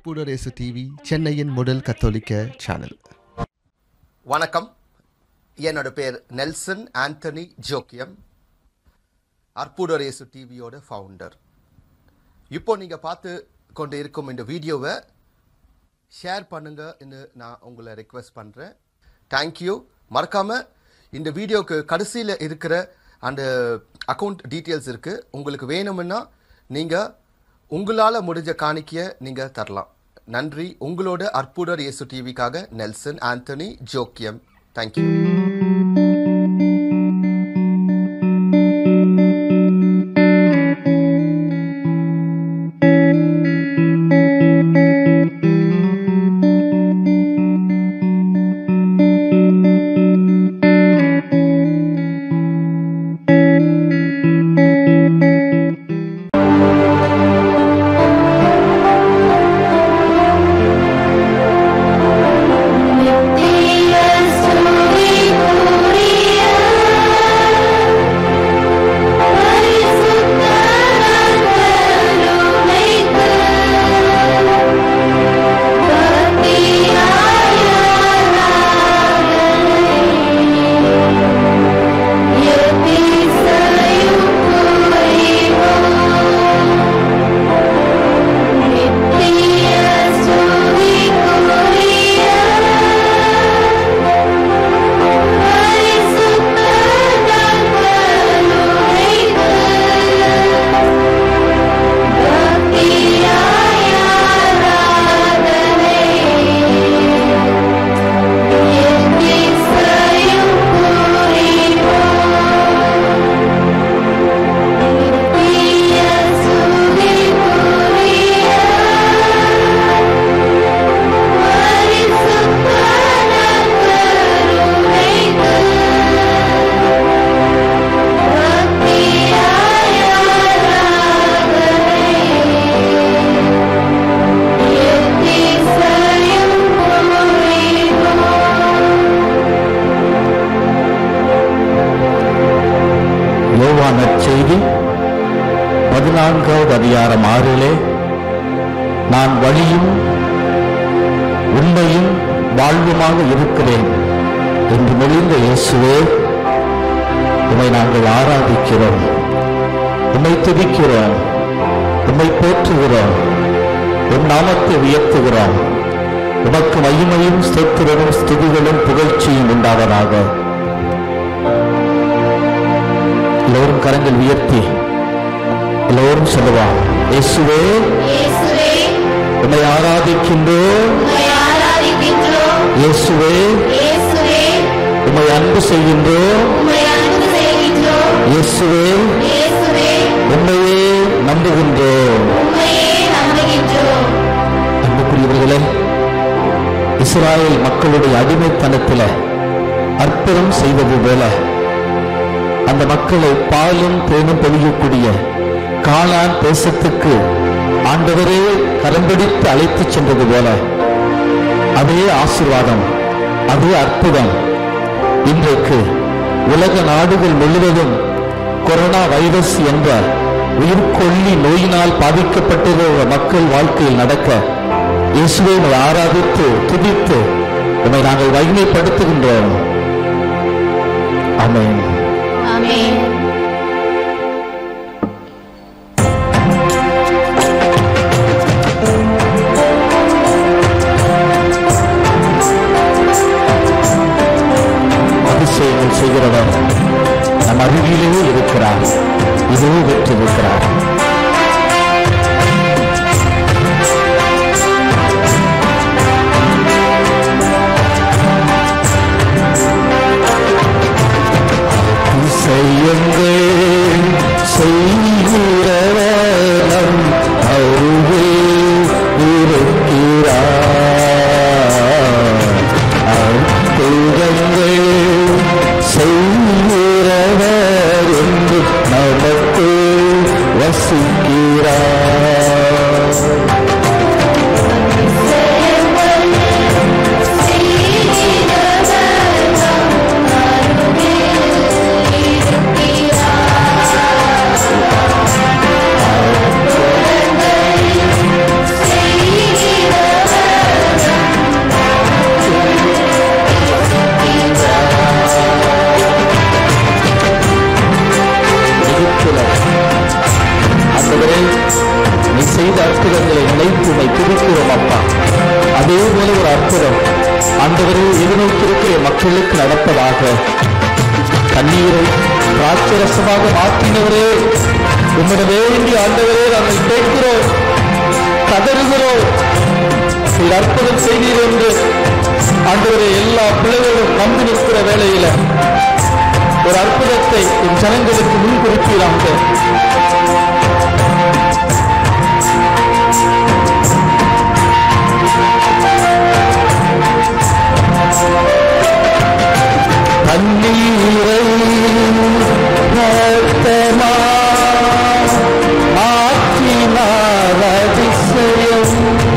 அற்புதரேசு TV சென்னையின் முதல் கத்தோலிக்க சேனல் வணக்கம் என்னோட பேர் நெல்சன் ஆண்டனி ஜோக்கியம் அற்புதரேசு டிவியோட ஃபவுண்டர் இப்போ நீங்கள் பார்த்து கொண்டு இருக்கும் இந்த வீடியோவை ஷேர் பண்ணுங்கன்னு நான் உங்களை ரெக்வெஸ்ட் பண்ணுறேன் தேங்க்யூ மறக்காமல் இந்த வீடியோக்கு கடைசியில் இருக்கிற அந்த அக்கௌண்ட் டீட்டெயில்ஸ் இருக்குது உங்களுக்கு வேணும்னா நீங்கள் உங்களால் முடிஞ்ச காணிக்கையை நீங்கள் தரலாம் நன்றி உங்களோட அற்புதர் இயேசு டிவிக்காக நெல்சன் ஆண்டனி ஜோக்கியம் தேங்க்யூ யோவான் செய்தி பதினான்காவது அதிகாரம் ஆறிலே நான் வழியும் உண்மையும் வாழ்வுமாக இருக்கிறேன் என்று மொழிந்த இயேசுவே உம்மை நாங்கள் ஆராதிக்கிறோம் உம்மை துதிக்கிறோம் உம்மை போற்றுகிறோம் உம் நாமத்தை உயர்த்துகிறோம் உமக்கு மகிமையும் ஸ்தோத்திரமும் ஸ்துதிகளும் புகழ்ச்சியும் உண்டாவதாக எல்லோரும் கரங்கள் உயர்த்தி எல்லோரும் சொல்லுவான் இயேசுவே இயேசுவே உன்னை ஆராதிக்கின்றோம் உம்மை ஆராதிக்கின்றோம் இயேசுவே இயேசுவே உம்மை அன்பு செய்கின்றோம் உம்மை அன்பு செய்கின்றோம் இயேசுவே இயேசுவே உண்மையே நம்புகின்றோம் உம்மையே நம்புகின்றோம் அன்புக்குரியவர்களே இஸ்ராயேல் மக்களுடைய அடிமைத்தனத்தில் அற்புதம் செய்வது போல அந்த மக்களை பாலும் தேனும் பெருகக்கூடிய காளான் தேசத்துக்கு ஆண்டவரே கரம்பிடித்து அழைத்துச் சென்றது போல அதே ஆசீர்வாதம் அதே அற்புதம் இன்றைக்கு உலக நாடுகள் முழுவதும் கொரோனா வைரஸ் என்ற உயிர்கொல்லி நோயினால் பாதிக்கப்பட்டிருக்கிற மக்கள் வாழ்க்கையில் நடக்க இயேசுவை உம்மை ஆராதித்து துதித்து உம்மை நாங்கள் மகிமைப்படுத்துகின்றோம் ஆமென் ஆமென் அதிசயங்கள் செய்கிறவர் நம் அருகிலேயே இருக்கிறார் இதோ பெற்றிருக்கிறார் அதிசயங்கள் செய்கிறவர் நம் அருகே இருக்கிறார் அற்புதங்கள் செய்கிறவர் என்று நமக்கு வசிக்கிறார் இருக்கிறார் மக்களுக்கு நடப்பதாக தண்ணீரை திராட்சரசமாக மாற்றினவரே உம்மிடம் வேண்டி ஆண்டவரே நாங்கள் கேட்கிறோம் கதறுகிறோம் நீர் அற்புதம் செய்தீர் என்று ஆண்டவரே எல்லா பிள்ளைகளும் நம்பி நிற்கிற வேளையில ஒரு அற்புதத்தை என் ஜனங்களுக்கு முன்குறிப்பீராக தண்ணீரை ரத்தமா மாற்றினார் அதிசயம்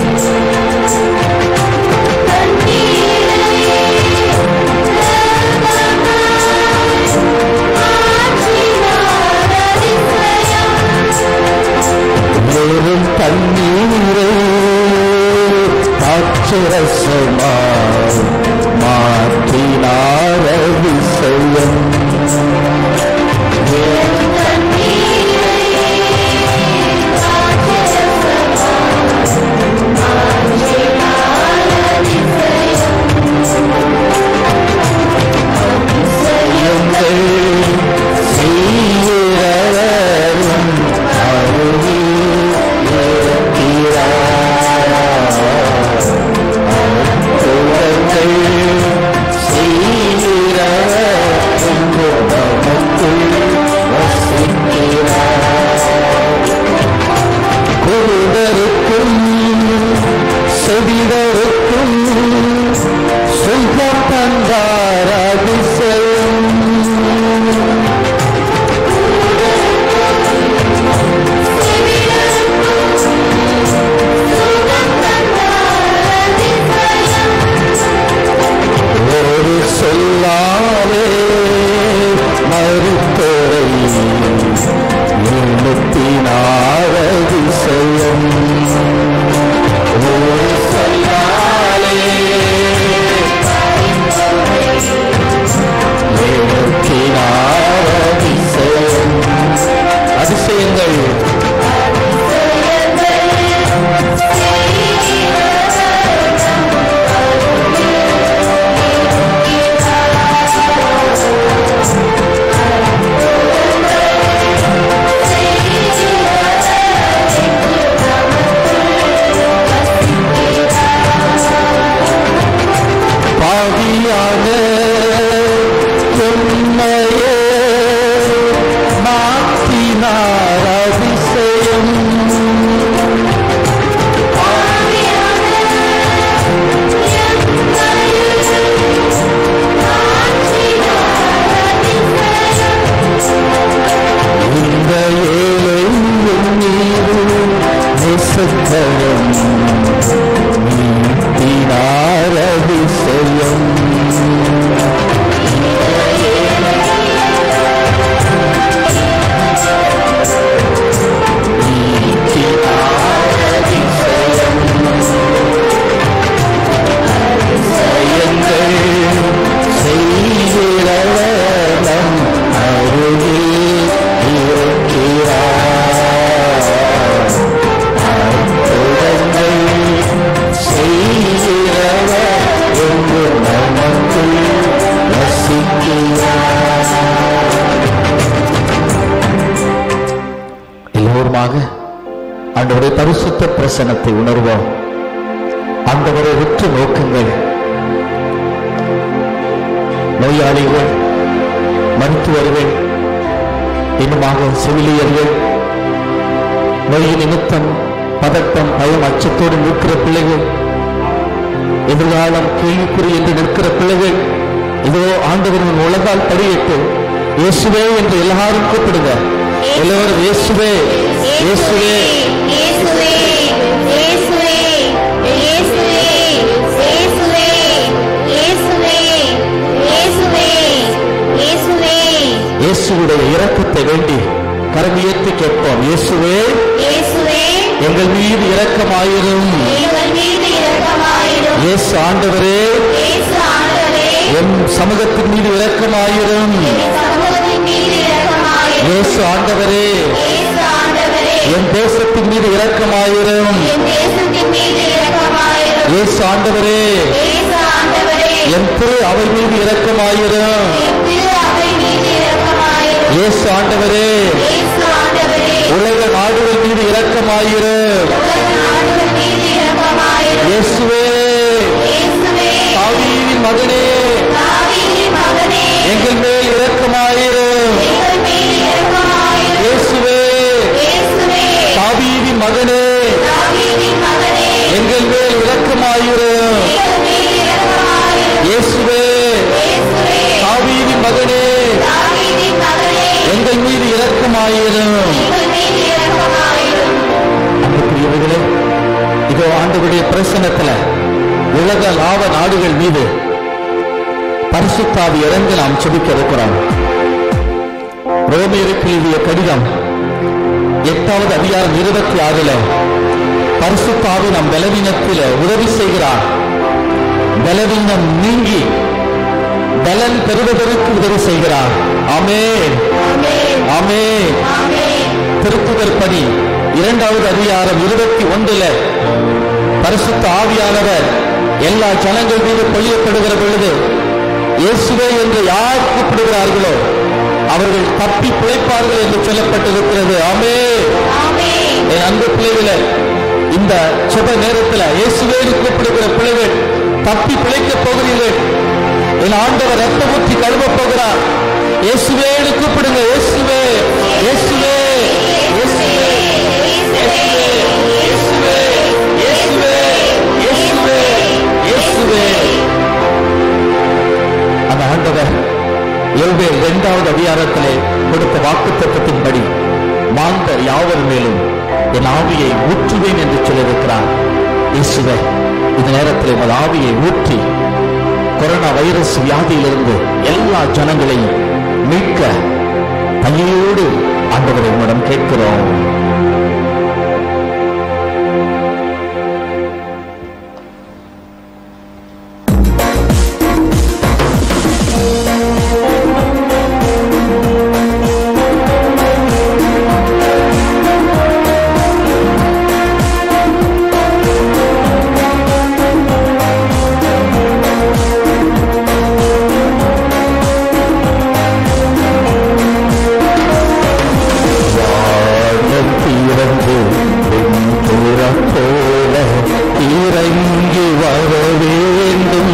வெறும் தண்ணீரை அச்சரசமா மாற்றினார் அதிசயம் எங்கள் சீரரும் அருகில் இருக்கிறார். அற்புதங்கள் செய்கிறவர் என்று நமக்குள் வசிக்கிறார். குருடருக்கும் செவிடருக்கும் சுகம் தந்தார் அதிசயம் ஒரு சொல்லாலே மறுத்தோரை எழுப்பினார் அதிசயம் ஒரு சொல்லாலே எழுப்பினார் அதிசயம் அதிசயங்கள் பாவியான உண்மையே மாற்றினார் அதிசயம் இந்த ஏழை மீது நேசத்தரம் நீட்டினார் அதிசயம் நீட்டினார் அதிசயம் அதிசயங்கள் செய்கிறவர் நம் அருகில் இருக்கிறார் அற்புதங்கள் செய்கிறவர் என்று நமக்குள் வசிக்கிறார் எல்லோருமாக ஆண்டவரை பரிசுத்த பிரசனத்தை உணர்வோம் ஆண்டவரை உற்று நோக்குங்கள் நோயாளிகள் மருத்துவர்கள் இன்னுமாக செவிலியர்கள் நோய் நிமித்தம் பதட்டம் பயம் அச்சத்தோடு நிற்கிற பிள்ளைகள் எதிர்காலம் கேள்விக்குறி என்று நிற்கிற பிள்ளைகள் இதோ ஆண்டவரின் உலகால் படியிட்டு இயேசுவே என்று எல்லாரும் கூப்பிடுங்க எல்லோரும் இயேசுவே இயேசுவே இயேசுவே இயேசுவே இயேசுவே இயேசுவே இயேசுவே இயேசுவே இயேசுவே இயேசுவுடைய இரக்கத்தை வேண்டி கரம் உயர்த்தி கேட்போம் இயேசுவே இயேசுவே எங்கள் மீது இரக்கமாயிரும் எங்கள் மீது இரக்கமாயிரும் இயேசு ஆண்டவரே இயேசு ஆண்டவரே என் சமூகத்தின் மீது இரக்கமாயிரும் என் சமூகத்தின் மீது இரக்கமாயிரும் இயேசு ஆண்டவரே இயேசு ஆண்டவரே என் தேசத்தின் மீது இரக்கமாயிரும் என் தேசத்தின் மீது இரக்கமாயிரும் இயேசு ஆண்டவரே இயேசு ஆண்டவரே என் திரு அவை மீது இரக்கமாயிரும் என் திரு அவை மீது இரக்கமாயிரும். இயேசு ஆண்டவரே இயேசு ஆண்டவரே, உலக நாடுகள் மீது இரக்கமாயிரும் உலக நாடுகள் மீது இரக்கமாயிரும். இயேசுவே இயேசுவே, தாவீதின் மகனே தாவீதின் மகனே, எங்கள் மேல் இரக்கமாயிரும் எங்கள் மீது இரக்கமாயிரும். இயேசுவே இயேசுவே, தாவீதின் மகனே தாவீதின் மகனே, எங்கள் மேல் இரக்கமாயிரும் எங்கள் மீது இரக்கமாயிரும். இயேசுவே இயேசுவே, தாவீதின் மகனே தாவீதின் மகனே, எங்கள் மீது இரக்கமாயிரும் எங்கள் மீது இரக்கமாயிரும். அன்புக்குரியவர்களே இதோ ஆண்டவருடைய பிரசனத்துல உலக லாப நாடுகள் மீது பரிசுத்தாவி இறந்து நாம் செபிக்க இருக்கிறோம் ரோமியருக்கு எழுதிய கடிதம் எட்டாவது அதிகாரம் இருபத்தி ஆறுல பரிசுத்தாவி நம் பலவீனத்தில உதவி செய்கிறார் பலவீனம் நீங்கி பலன் பெறுவதற்கு உதவி செய்கிறார் ஆமே ஆமென். ஆமே ஆமென். திருப்புதல் பணி இரண்டாவது அதிகாரம் இருபத்தி ஒன்றுல பரிசுத்த ஆவியானவர் எல்லா ஜனங்கள் மீது பொழியப்படுகிற பொழுது இயேசுவே என்று யார் கூப்பிடுகிறார்களோ அவர்கள் தப்பி பிழைப்பார்கள் என்று சொல்லப்பட்டிருக்கிறது ஆமே ஆமென். என் அன்பு பிள்ளைகளே இந்த சுப நேரத்தில் இயேசுவேன்னு கூப்பிடுகிற பிள்ளைகள் தப்பி பிழைக்கப் போகிறீர்கள் என் ஆண்டவர் ரத்த ஊற்றி கழுவ போகிறார் இயேசுவேன்னு கூப்பிடுங்க இயேசுவே இயேசுவே இயேசுவே இயேசுவே இயேசுவே இயேசுவே இயேசுவே இயேசுவே அந்த ஆண்டவர் யோவேல் இரண்டாவது அதிகாரத்திலே கொடுத்த வாக்குத்தத்தத்தின்படி மாந்தர் யாவர் மேலும் என் ஆவியை ஊற்றுவேன் என்று சொல்லியிருக்கிறார் இயேசுவே இந்த நேரத்தில் உமது ஆவியை ஊற்றி கொரோனா வைரஸ் வியாதியிலிருந்து எல்லா ஜனங்களையும் மீட்க பள்ளியோடு ஆண்டவரை உம்மிடம் கேட்கிறோம் வானம் திறந்து வெண்புறம் போல இறங்கி வர வேண்டும்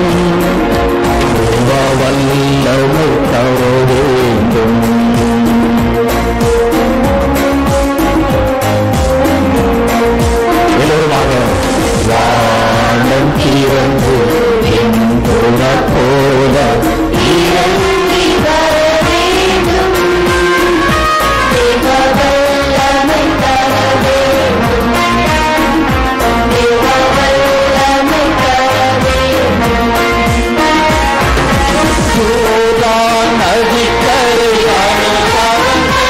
தேவ வல்லமை தர வேண்டும் எல்லோருமாக வானம் திறந்து வெண்புறம் போல இறங்கி வர வேண்டும். தேவ வல்லமை தர வேண்டும். தேவ வல்லமை தர வேண்டும். சூடான் நதிக்கரை அணையாதே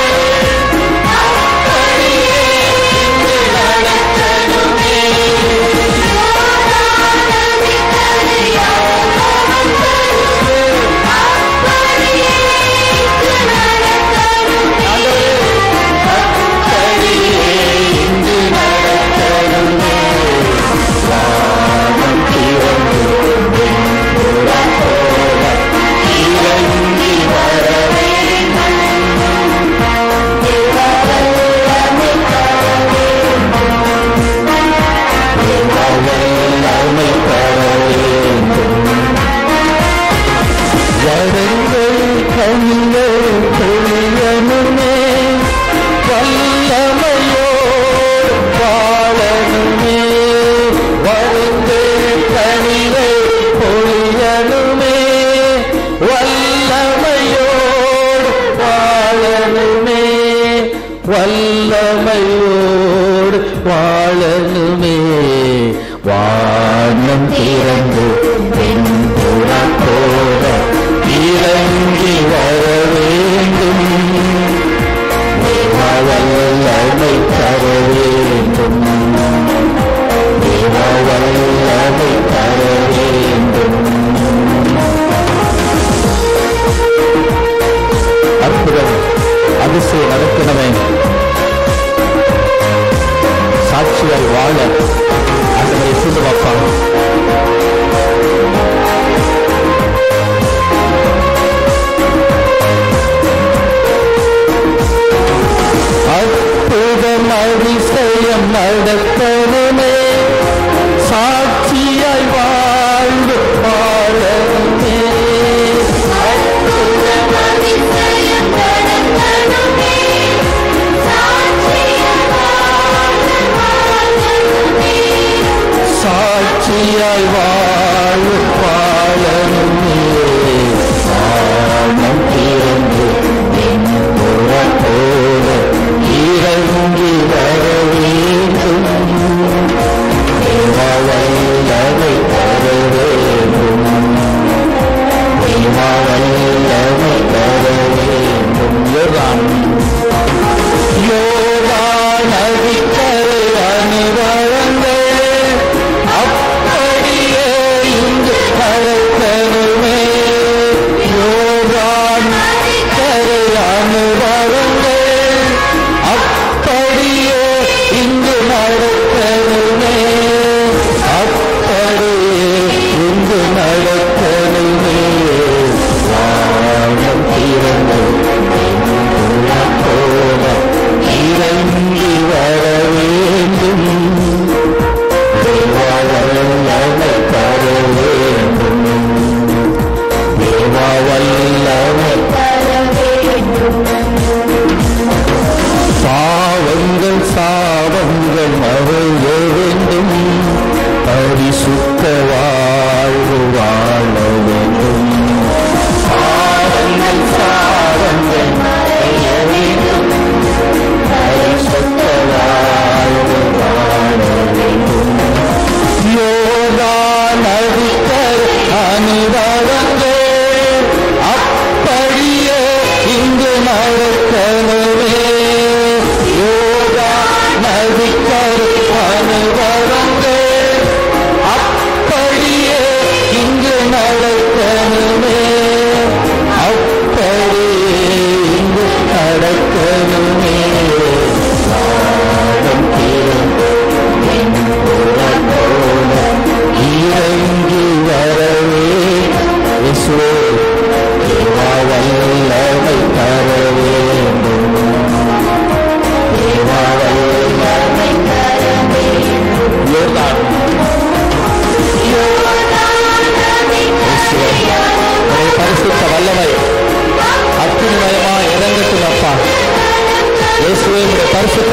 வல்லமை தர வேண்டும் வரங்கள் கண்ணிய பொழியனுமே வல்லமையோ வாழனுமே வருங்கள் கனிவை பொழியனுமே வல்லமையோடு வாழனுமே வல்லமையோடு வாழனுமே வானம் திறந்து வெண்புறம் போல இறங்கி வர வேண்டும் தேவ வல்லமை தர வேண்டும் தேவ வல்லமை தர வேண்டும் அற்புதம் அதிசயம் நடக்கணுமே சாட்சியாய் வாழ ஆண்டவரை சொல்லுவாப்பா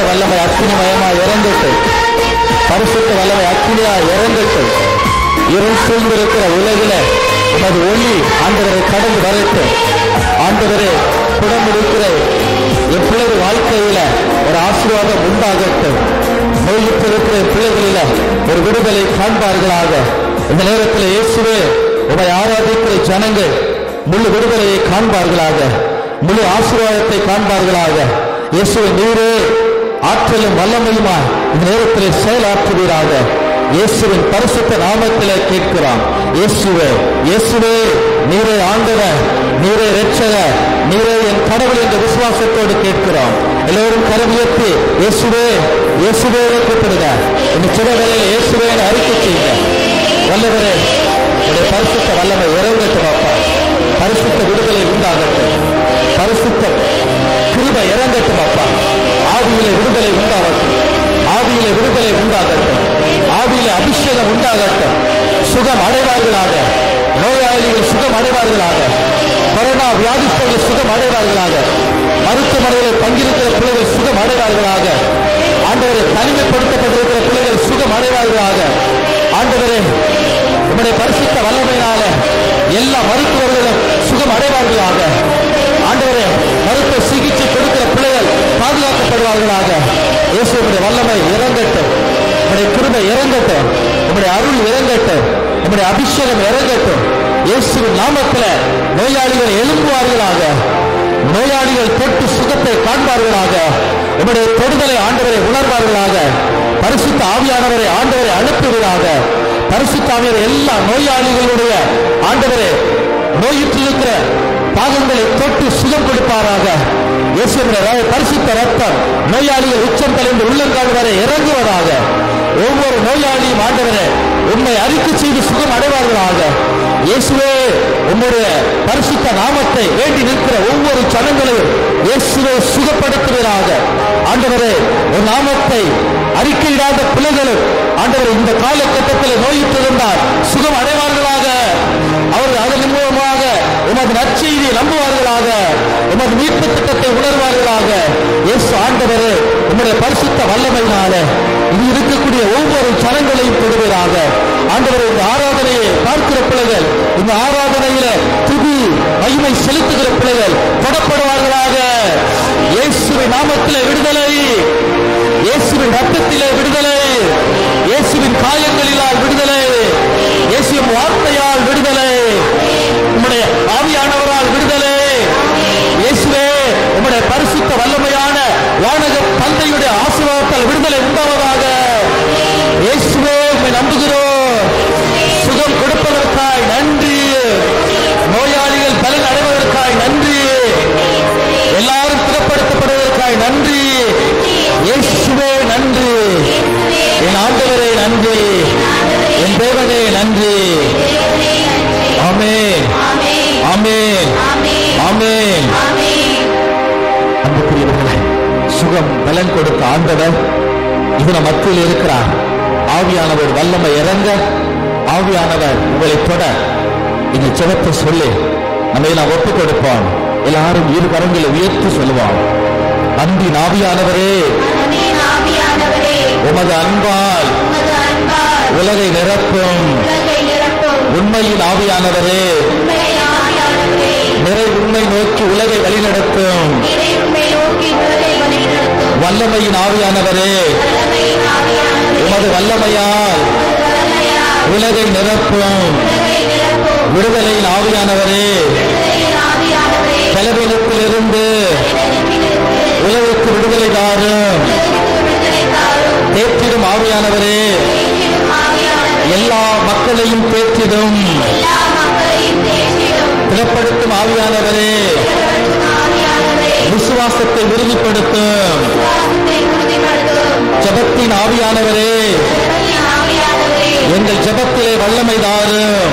வல்லமை அக்கினிமயமா இறங்கட்டும் பரிசுத்த வல்லமை அக்கினியா இறங்கட்டும் இருள் சூழ்ந்திருக்கிற உலகில உமது ஒளி ஆண்டவரை கடந்து வரட்டும் ஆண்டவரே குடமுடிக்கிற என் பிள்ளைகள் வாழ்க்கையில ஒரு ஆசீர்வாதம் உண்டாகட்டும் நோயிட்டு இருக்கிற என் பிள்ளைகளில ஒரு விடுதலை காண்பார்களாக இந்த நேரத்தில் இயேசுவே உமை ஆராதிக்கிற ஜனங்கள் முழு விடுதலையை காண்பார்களாக முழு ஆசீர்வாதத்தை காண்பார்களாக இயேசுவை நீரே ஆற்றலும் வல்லமையுமா இந்த நேரத்தில் செயலாற்றுவீராக இயேசுவின் பரிசுத்த நாமத்திலே கேட்கிறோம் இயேசுவே இயேசுவே நீரே ஆண்டவர் நீரே ரட்சகர் நீரே என் கடவுள் என்ற விசுவாசத்தோடு கேட்கிறோம் எல்லோரும் கரவியத்தி இயேசுவே இயேசுவே கூப்பிடுங்க இந்த சிறவேளையில் இயேசுவே என அறிக்கை செய்யுங்க வல்லவரே உடைய பரிசுத்த வல்லமை இறங்கட்டும் அப்பா பரிசுத்த விடுதலை உண்டாகட்டும் பரிசுத்த கிருபை இறங்கட்டும் அப்பா ஆவியிலே விடுதலை உண்டாகட்டும் ஆவியிலே விடுதலை உண்டாகட்டும் ஆவியிலே அபிஷேகம் உண்டாகட்டும் சுகம் அடைவார்களாக நோயாளிகள் சுகம் அடைவார்களாக கொரோனா வியாதிஸ்தர்கள் சுகம் அடைவார்களாக மருத்துவமனையில் தங்கியிருக்கிற பிள்ளைகள் சுகம் அடைவார்களாக ஆண்டவரை தனிமைப்படுத்தப்பட்டிருக்கிற பிள்ளைகள் சுகம் அடைவார்களாக ஆண்டவரே உம்முடைய பரிசுத்த வல்லமையினால எல்லா மருத்துவர்களும் சுகம் அடைவார்களாக ஆண்டவரே மருத்துவ சிகிச்சை கொடுக்கிற பிள்ளைகள் பாதுகாக்கப்படுவார்களாக இயேசுடைய வல்லமை இறங்கட்டும் உம்முடைய கிருபை இறங்கட்டும் உம்முடைய அருள் இறங்கட்டும் உம்முடைய அபிஷேகம் இறங்கட்டும் இயேசுவின் நாமத்துல நோயாளிகள் எழும்புவார்களாக நோயாளிகள் தொட்டு சுகத்தை காண்பார்களாக உம்முடைய தொடுதலை ஆண்டவரை உணர்வார்களாக பரிசுத்த ஆவியானவரை ஆண்டவரை அனுப்புவீராக பரிசுத்த ஆவியர் எல்லா நோயாளிகளுடைய ஆண்டவரே நோயுற்றிருக்கிற பாகங்களை தொட்டு சுகம் கொடுப்பாராக இயேசுவின் ரா- பரிசுத்த ரத்தம் நோயாளிகள் உச்சம் தலைந்து உள்ளங்கால் வரை இறங்குவதாக ஒவ்வொரு நோயாளியும் ஆண்டவரே உண்மை அறிக்கை செய்து சுகம் அடைவார்களாக இயேசுவே உம்முடைய பரிசுத்த நாமத்தை வேண்டி நிற்கிற ஒவ்வொரு ஜனங்களையும் இயேசுவை சுகப்படுத்துவீராக ஆண்டவரே உன் நாமத்தை அறிக்கையிடாத பிள்ளைகளும் ஆண்டவரே இந்த காலகட்டத்தில் நோயிட்டிருந்தால் சுகம் அடைவார்களாக அவர்கள் அதன் மூலமாக உமது நற்செய்தியை நம்புவார்களாக உமது மீட்பு திட்டத்தை உணர்வார்களாக இயேசு ஆண்டவரே உம்முடைய பரிசுத்த வல்லமையினால இது இருக்கக்கூடிய ஒவ்வொரு ஜனங்களையும் தொடுவீராக ஆண்டவரே இந்த ஆராதனையை பார்க்கிற பிள்ளைகள் இந்த ஆராதனையில துதி மகிமை செலுத்துகிற பிள்ளைகள் தொடப்படுவார்களாக இயேசுவின் நாமத்திலே விடுதலை இயேசுவின் ரத்தத்திலே விடுதலை இயேசுவின் காயங்களிலால் விடுதலை இயேசுவின் வார்த்தையால் விடுதலை உம்முடைய ஆவியானவரால் விடுதலை இயேசுவே உம்முடைய பரிசுத்த வல்லமையான வானக தந்தையுடைய ஆசீர்வாதத்தால் விடுதலை உண்டாவதாக இயேசுவே உம்மை நம்புகிறோம் சுகம் கொடுப்பதற்காய் நன்றி நோயாளிகள் பலன் அடைவதற்காய் நன்றி எல்லாரும் திறப்படுத்தப்படுவதற்காய் நன்றி இயேசுவே நன்றி என் ஆண்டவரே நன்றி என் தேவனே நன்றி ஆமே ஆமே ஆமே அன்புக்குரியவர்களே சுகம் பலன் கொடுத்த ஆண்டவர் இது நம் மத்தியில் இருக்கிறார் ஆவியானவர் வல்லமை இறங்க ஆவியானவர் உங்களை தொட இந்த ஜெபத்தை சொல்லி நம்மை நாம் ஒப்புக் கொடுப்போம் எல்லாரும் இரு கரங்களை உயர்த்தி சொல்லுவோம் அன்பின் ஆவியானவரே உமது அன்பால் உலகை நிரப்பும் உண்மையின் ஆவியானவரே நிறை உண்மை நோக்கி உலகை வழிநடத்தும் வல்லமையின் ஆவியானவரே உமது வல்லமையால் உலகை நிரப்பும் விடுதலையின் ஆவியானவரே பலவீனத்திலிருந்து உலகுக்கு விடுதலை தாரும் தேற்றிடும் ஆவியானவரே எல்லா மக்களையும் தேற்றிடும் திடப்படுத்தும் ஆவியானவரே விசுவாசத்தை உறுதிப்படுத்தும் ஜபத்தின் ஆவியானவரே எங்கள் ஜபத்திலே வல்லமை தாரும்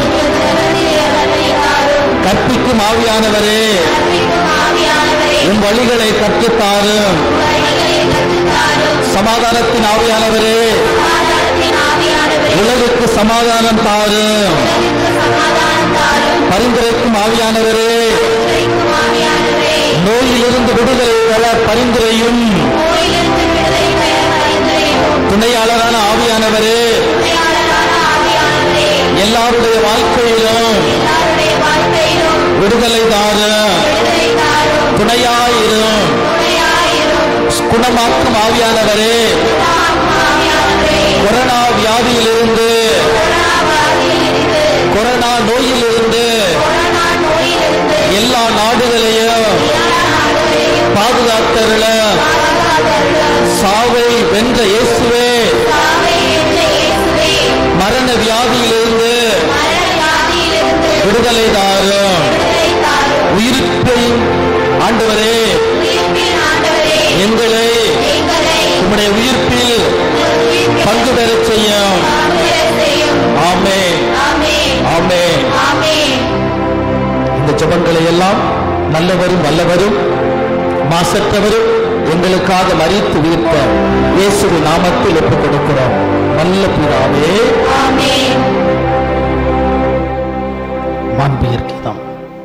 கற்பிக்கும் ஆவியானவரே உன் வழிகளை கற்றுத்தாரும் சமாதானத்தின் ஆவியானவரே உலகுக்கு சமாதானம் தாரும் பரிந்துரைக்கும் ஆவியானவரே நோயிலிருந்து விடுதலை பெற பரிந்துரையும் நோயிலிருந்து விடுதலை பெற பரிந்துரைக்கும் துணையாளரான ஆவியானவரே உண்மையாளரான ஆவியானவரே எல்லாருடைய வாழ்க்கையிலும் எல்லாருடைய வாழ்க்கையிலும் விடுதலை தாரும் விடுதலை தாரும் துணையாயிரும் துணையாயிரும் குணமாக்கும் ஆவியானவரே ஆவியானவரே கொரோனா வியாதியிலிருந்து கொரோனா வியாதியிலிருந்து கொரோனா நோயிலிருந்து கொரோனா நோயிலிருந்து எல்லா நாடுகளையும் எல்லா நாடுகளையும் பாதுகாத்தருள பாதுகாத்தருளும் சாவை வென்ற இயேசுவே சாவை என்ற இயேசுவே மரண வியாதியிலிருந்து மரண வியாதியிலிருந்து விடுதலை தாரும் விடுதலை தாரும் உயிர்ப்பை ஆண்டவரே உயிர்ப்பின் ஆண்டவரே எங்களை எங்களை உம்முடைய உயிர்ப்பில் உயிர்ப்பின் பங்கு பெறச் செய்யும் பங்குபெறச் செய்யும் ஆமே ஆமென் ஆமே ஆமென் இந்த ஜெபங்களை எல்லாம் நல்லவரும் வல்லவரும் மாசற்றவரும் எங்களுக்காக மறித்து உயிர்த்த இயேசுவின் நாமத்தில் ஒப்புக் கொடுக்கிறோம் நல்ல பிதாவே ஆமென் மாண்புயர் கீதம்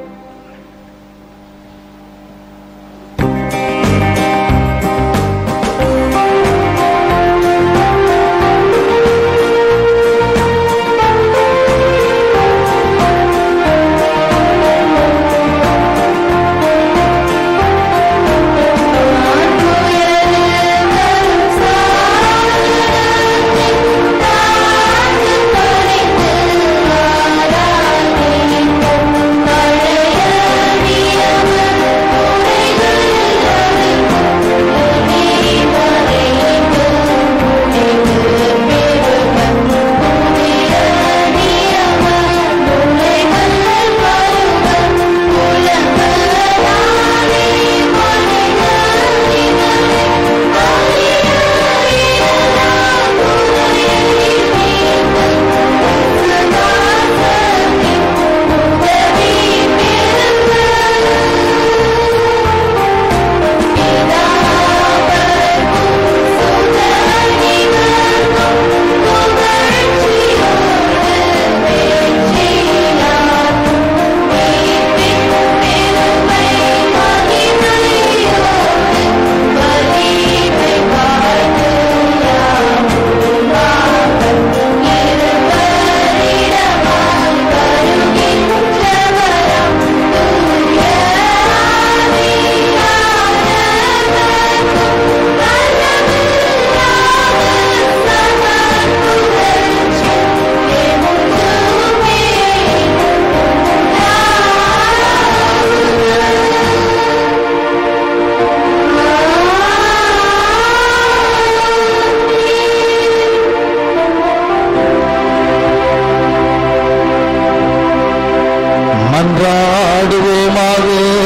மன்றாடுவோமாக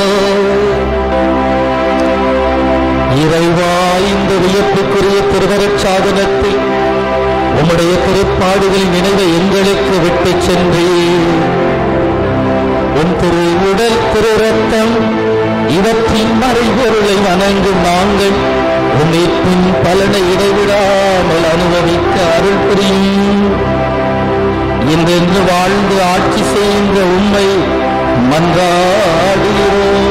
இறைவா இந்த வியப்புக்குரிய திருவரச் சாதனத்தில் உம்முடைய திருப்பாடுகளின் நினைவை எங்களுக்கு விட்டுச் சென்றே உன் திரு உடல் திரு ரத்தம் இவற்றின் மறைபொருளை வணங்கும் நாங்கள் உன்னிப்பின் பலனை இடைவிடாமல் அனுபவிக்க அருள் புரியும் என்றென்று வாழ்ந்து ஆட்சி செய்கின்ற உண்மை மன்றாடுகிறோம்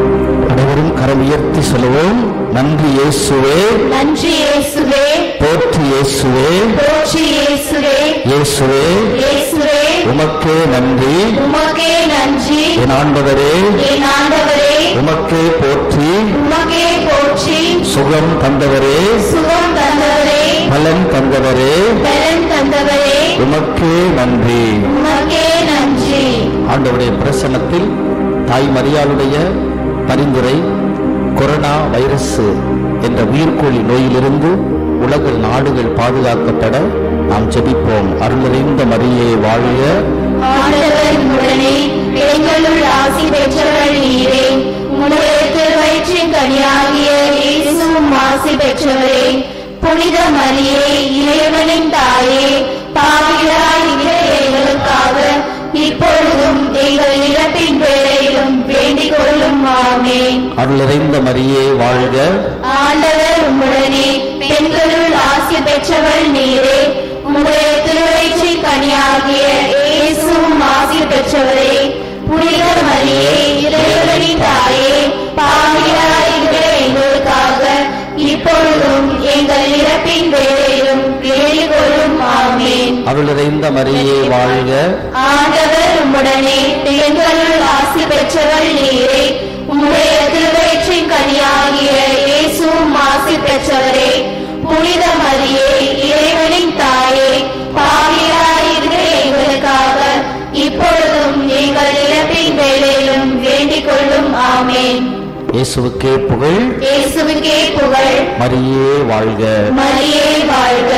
அனைவரும் கரம் உயர்த்தி சொல்லுவோம் நன்றி இயேசுவே நன்றி இயேசுவே போற்றி போற்றி இயேசுவே போற்றி இயேசுவே இயேசுவே இயேசுவே உமக்கே நன்றி உமக்கே நன்றி என் ஆண்டவரே என் ஆண்டவரே உமக்கே போற்றி உமக்கே போற்றி சுகம் தந்தவரே சுகம் தந்தவரே பலன் தந்தவரே பலன் தந்தவரே உமக்கே நன்றி உமக்கே நன்றி ஆண்டவருடைய பிரசன்னத்தில் தாய் மரியாளுடைய பரிந்துரை கொரோனா வைரஸ் என்ற உயிர்கோழி நோயிலிருந்து உலக நாடுகள் பாதுகாக்கப்பட நாம் ஜெபிப்போம் அருளறிந்த மரியே வாழிய ஆண்டவர் உடனே பெண்களுள் ஆசி பெற்றவள் நீரே உம்முடைய திருவயிற்றின் கனியாகிய இயேசுவும் ஆசி பெற்றவரே புனித மரியே இறைவனின் தாயே பாவிகளாய் இருக்கிற எங்களுக்காக இப்பொழுதும் எங்கள் இறப்பின் வேளையிலும் வேண்டிக் கொள்ளும் ஆமென் அருளறிந்த மரியே வாழ்க ஆண்டவர் உம்முடனே பெண்களுள் ஆசி பெற்றவள் நீரே உம்முடைய திருவயிற்றின் கனியாகிய இயேசுவும் ஆசி பெற்றவரே புனித மரியே இறைவனின் தாயே பாவிகளாய் இருக்கிற எங்களுக்காக இப்பொழுதும் எங்கள் இறப்பின் வேளையிலும் வேண்டிக் கொள்ளும் ஆமென் அருளறிந்த மரியே வாழ்க ஆண்டவர் உம்முடனே பெண்களுள் ஆசி பெற்றவள் நீரே உம்முடைய திருவயிற்றின் கனியாகிய இயேசுவும் ஆசி பெற்றவரே புனித மரியே இறைவனின் தாயே பாவியாய் இருக்கிற எங்களுக்காக இப்பொழுதும் எங்கள் இறப்பின் வேளையிலும் வேண்டிக் கொள்ளும் ஆமென் இயேசுவுக்கே புகழ் இயேசுவுக்கே புகழ் மரியே வாழ்க மரியே வாழ்க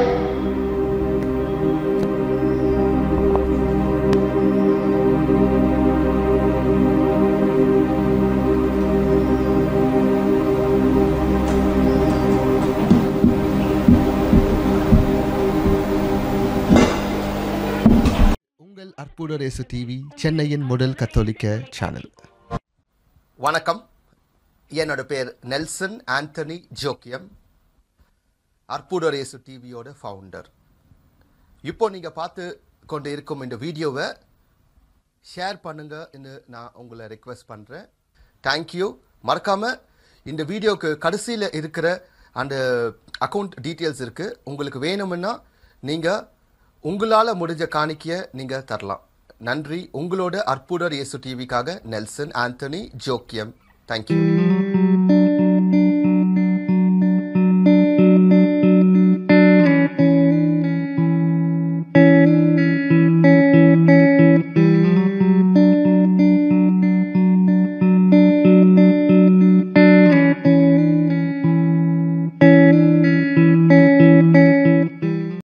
உங்கள் அற்புதர் இயேசு டிவி சென்னையின் முதல் கத்தோலிக்க சேனல் வணக்கம் என்னோட பேர் நெல்சன் ஆண்டனி ஜோக்கியம் அற்புதர் இயேசு டிவியோட ஃபவுண்டர் இப்போ நீங்கள் பார்த்து கொண்டு இருக்கும் இந்த வீடியோவை ஷேர் பண்ணுங்கன்னு நான் உங்களை ரெக்வெஸ்ட் பண்ணுறேன் தேங்க்யூ மறக்காமல் இந்த வீடியோக்கு கடைசியில் இருக்கிற அந்த அக்கௌண்ட் டீட்டெயில்ஸ் இருக்குது உங்களுக்கு வேணும்னா நீங்கள் உங்களால் முடிஞ்ச காணிக்கையை நீங்கள் தரலாம் நன்றி உங்களோட அற்புதர் இயேசு டிவிக்காக நெல்சன் ஆண்டனி ஜோக்கியம் தேங்க்யூ